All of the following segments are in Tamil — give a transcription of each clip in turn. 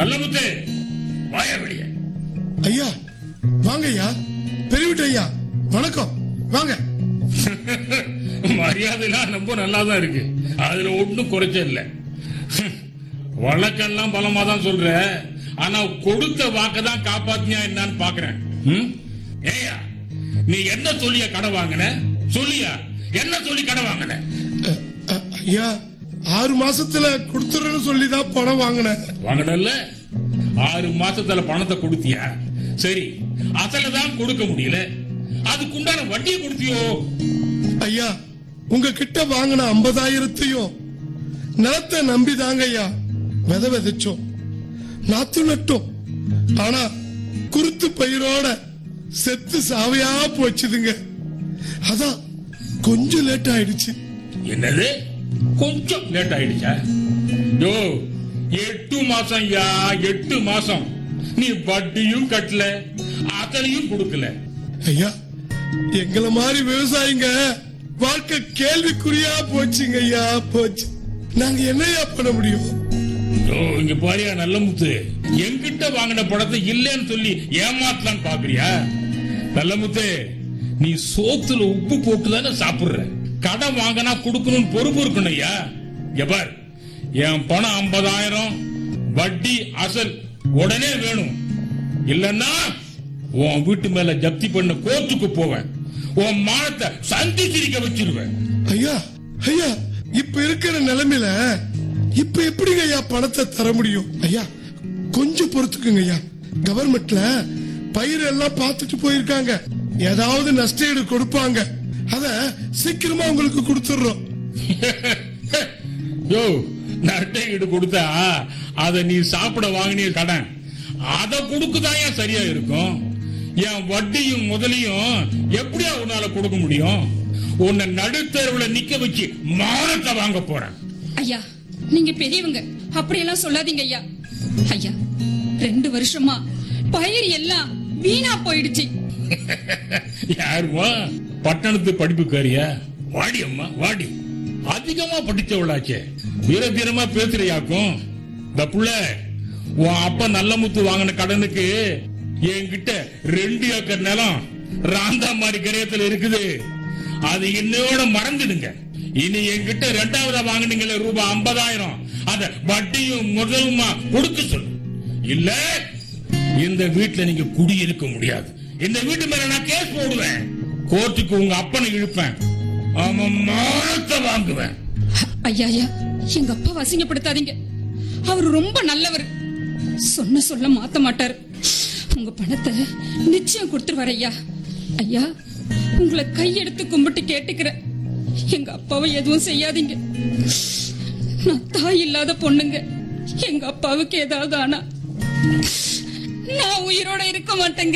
நல்ல முத்து வாயா வெளிய ஐயா வாங்க ஐயா பெரியவிட்டு ஐயா வணக்கம் வாங்க மரியாதைலாம் ரொம்ப நல்லா தான் இருக்கு அதுல ஒண்ணும் குறைச்ச இல்ல வழக்கெல்லாம் பலமா தான் சொல்ற ஆனா கொடுத்த வாக்க தான் காப்பாத்தியா என்னன்னு பாக்குறேன் ம்? ஏய்யா நீ என்ன சொல்லிய கடை வாங்கின சொல்லியா என்ன சொல்லி கடை வாங்கின அ, அ, ஐயா ஆறு மாசத்துல கொடுத்துறேன்னு சொல்லி தான் பணம் வாங்கினேன் வாங்கினல்ல ஆறு மாசத்துல பணத்தை கொடுத்தியா சரி அசல தான் கொடுக்க முடியல அதுக்குண்டான வட்டியை கொடுத்தியோ ஐயா உங்க கிட்ட வாங்கின ஐம்பதாயிரத்தையும் நிலத்தை நம்பி தாங்க ஐயா விதை விதைச்சோம் நாத்து நட்டோம் ஆனா குருத்து பயிரோட செத்து சாவையா போச்சுதுங்க அதான் கொஞ்சம் லேட் ஆயிடுச்சு என்னது கொஞ்சம் லேட் ஆயிடுச்சா யோ எட்டு மாசம் யா எட்டு மாசம் நீ வட்டியும் கட்டல அத்தனையும் கொடுக்கல ஐயா எங்கள மாதிரி விவசாயிங்க வாழ்க்கை கேள்விக்குறியா போச்சுங்க ஐயா போச்சு நாங்க என்னையா பண்ண முடியும் யோ இங்க பாரியா நல்ல முத்து என்கிட்ட வாங்கின படத்தை இல்லைன்னு சொல்லி ஏமாத்தலாம் பாக்குறியா நல்ல முத்து நீ சோத்துல உப்பு போட்டு தானே சாப்பிடுற கடன் வாங்கினா கொடுக்கணும்னு பொறுப்பு இருக்கணும் ஐயா இங்க பார் என் பணம் ஐம்பதாயிரம் வட்டி அசல் உடனே வேணும் இல்லன்னா உன் வீட்டு மேல ஜப்தி பண்ண கோர்ட்டுக்கு போவேன் உன் மானத்தை சந்தி சிரிக்க வச்சிருவேன் ஐயா ஐயா இப்ப இருக்கிற நிலைமையில இப்ப எப்படிங்க ஐயா பணத்தை தர முடியும் ஐயா கொஞ்சம் பொறுத்துக்குங்க ஐயா கவர்மெண்ட்ல பயிர் எல்லாம் பார்த்துட்டு போயிருக்காங்க ஏதாவது நஷ்டஈடு கொடுப்பாங்க அத சீக்கிரமா உங்களுக்கு கொடுத்துடுறோம் யோ நட்டை ஈடு கொடுத்தா அத நீ சாப்பிட வாங்கினிய கடன் அத கொடுக்குதான் ஏன் சரியா இருக்கும் என் வட்டியும் முதலையும் எப்படியா உன்னால கொடுக்க முடியும் உன்னை நடுத்தருவுல நிக்க வச்சு மானத்தை வாங்க போறேன் ஐயா நீங்க பெரியவங்க அப்படியெல்லாம் சொல்லாதீங்க ஐயா ஐயா ரெண்டு வருஷமா பயிர் எல்லாம் வீணா போயிடுச்சு யாருமா பட்டணத்து படிப்புக்காரியா வாடி அம்மா வாடி அதிகமா படிச்சவளாச்சே வீர தீரமா பேசுறியாக்கும் இந்த புள்ள உன் அப்பா நல்ல முத்து வாங்கின கடனுக்கு என்கிட்ட ரெண்டு ஏக்கர் நிலம் ராந்தா மாதிரி கரையத்துல இருக்குது அது இன்னையோட மறந்துடுங்க இனி என்கிட்ட ரெண்டாவதா வாங்குனீங்களே ரூபாய் ஐம்பதாயிரம் அத வட்டியும் முதலுமா கொடுக்க சொல்லு இல்ல இந்த வீட்டுல நீங்க குடியிருக்க முடியாது இந்த வீட்டு மேல நான் கேஸ் போடுவேன் கோர்ட்டுக்கு உங்க அப்பனை இழுப்பேன் ஆமா மானத்தை வாங்குவேன் ஐயா ஐயா எங்க அப்பா அசிங்கப்படுத்தாதீங்க அவர் ரொம்ப நல்லவர் சொன்ன சொல்ல மாத்த மாட்டார் உங்க பணத்தை நிச்சயம் கொடுத்துருவார் ஐயா ஐயா உங்களை கையெடுத்து கும்பிட்டு கேட்டுக்கிறேன் எங்க அப்பாவை எதுவும் செய்யாதீங்க நான் தாய் இல்லாத பொண்ணுங்க எங்க அப்பாவுக்கு ஏதாவது ஆனா நான் உயிரோட இருக்க மாட்டேங்க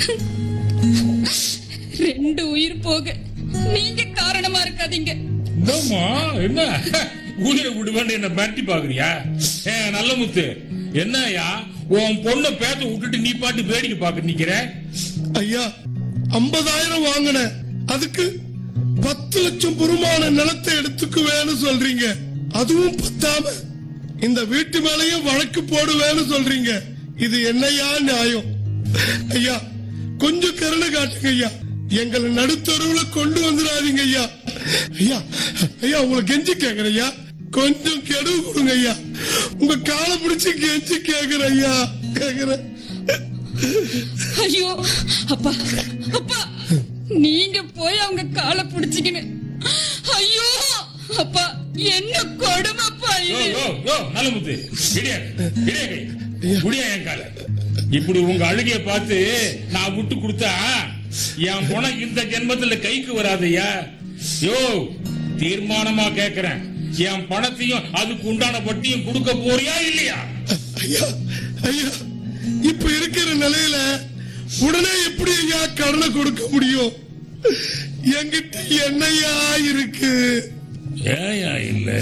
ரெண்டு உயிர் போக நீங்க காரணமா இருக்காதீங்க என்னம்மா என்ன உயிரை விடுவேன்னு என்ன மிரட்டி பாக்குறியா ஏ நல்ல முத்து என்னய்யா உன் பொண்ணை பேச விட்டுட்டு நீ பாட்டு வேடிக்கை பாக்க நிக்கிற ஐயா ஐம்பதாயிரம் வாங்கினேன் அதுக்கு பத்து லட்சம் பெருமான நிலத்தை எடுத்துக்குவேன்னு சொல்றீங்க அதுவும் பத்தாம இந்த வீட்டு மேலயும் வழக்கு போடுவேன்னு சொல்றீங்க இது என்னையா நியாயம் ஐயா கொஞ்சம் கருணை காட்டுங்க ஐயா எங்களை நடுத்தருவுல கொண்டு வந்துடாதீங்க ஐயா ஐயா ஐயா உங்களை கெஞ்சி கேக்குறேன் ஐயா கொஞ்சம் கெடுவு கொடுங்க ஐயா உங்க காலை பிடிச்சு கெஞ்சி கேக்குறேன் ஐயா கேக்குறேன் ஐயோ அப்பா அப்பா நீங்க போய் அவங்க காலை புடிச்சுக்கின்னு ஐயோ அப்பா என்ன கொடுமைப்பா யோ இது யோ யோ நல்ல முத்து இடியா இடியா கை குடியா என் கால இப்படி உங்க அழுகைய பார்த்து நான் விட்டு கொடுத்தா என் பணம் இந்த ஜென்மத்துல கைக்கு வராதையா யோ தீர்மானமா கேக்குறேன் என் பணத்தையும் அதுக்கு உண்டான வட்டியும் கொடுக்க போறியா இல்லையா ஐயா ஐயா இப்ப இருக்கிற நிலையில உடனே எப்படி ஐயா கடனை கொடுக்க முடியும் என்கிட்ட என்னையா இருக்கு ஏயா இல்ல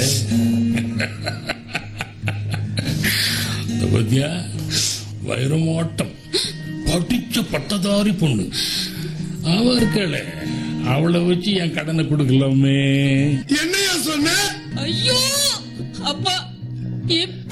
இந்த பத்தியா வைரமாட்டம் படிச்ச பட்டதாரி பொண்ணு அவ இருக்கல அவளை வச்சு என் கடனை கொடுக்கலாமே என்னையா சொன்ன ஐயோ அப்பா இப்ப